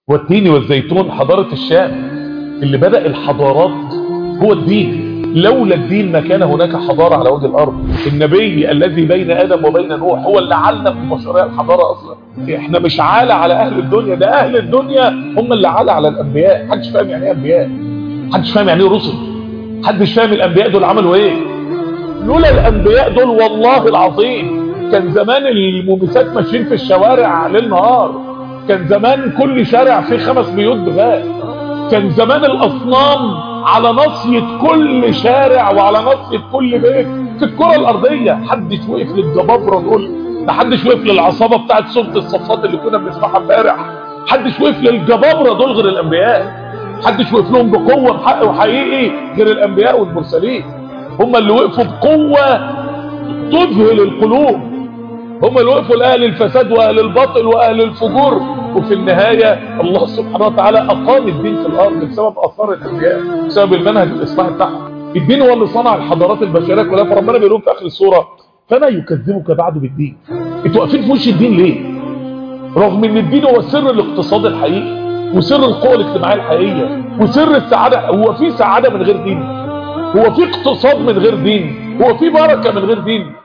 والتين والزيتون حضارة الشام اللي بدأ الحضارات هو الدين لولا الدين ما كان هناك حضارة على وجه الأرض النبي الذي بين آدم وبين نوح هو اللي علم البشرية الحضارة أصلا احنا مش عالة على أهل الدنيا ده أهل الدنيا هم اللي عالة على الأنبياء محدش فاهم يعني ايه أنبياء محدش فاهم يعني ايه رسل محدش فاهم الأنبياء دول عملوا ايه لولا الأنبياء دول والله العظيم كان زمان المومسات ماشيين في الشوارع ليل نهار كان زمان كل شارع فيه خمس بيوت بغاء كان زمان الأصنام على نصية كل شارع وعلى نصية كل بيت في الكرة الأرضية حدش وقف للجبابرة دول ده حدش وقف للعصابة بتاعت سورة الصفات اللي كنا بنسمعها امبارح حدش وقف للجبابرة دول غير الأنبياء محدش وقف لهم بقوة بحق وحقيقي غير الأنبياء والمرسلين هم اللي وقفوا بقوة تذهل القلوب هم اللي وقفوا لأهل الفساد وأهل الباطل وأهل الفجور وفي النهاية الله سبحانه وتعالى أقام الدين في الأرض بسبب أثار الأنبياء بسبب المنهج الإصلاحي بتاعهم الدين هو اللي صنع الحضارات البشرية كلها فربنا بيقول في آخر السورة فما يكذبك بعد بالدين انتوا واقفين في وش الدين ليه رغم ان الدين هو سر الاقتصاد الحقيقي وسر القوة الاجتماعية الحقيقية وسر السعادة هو في سعادة من غير دين هو في اقتصاد من غير دين هو في بركة من غير دين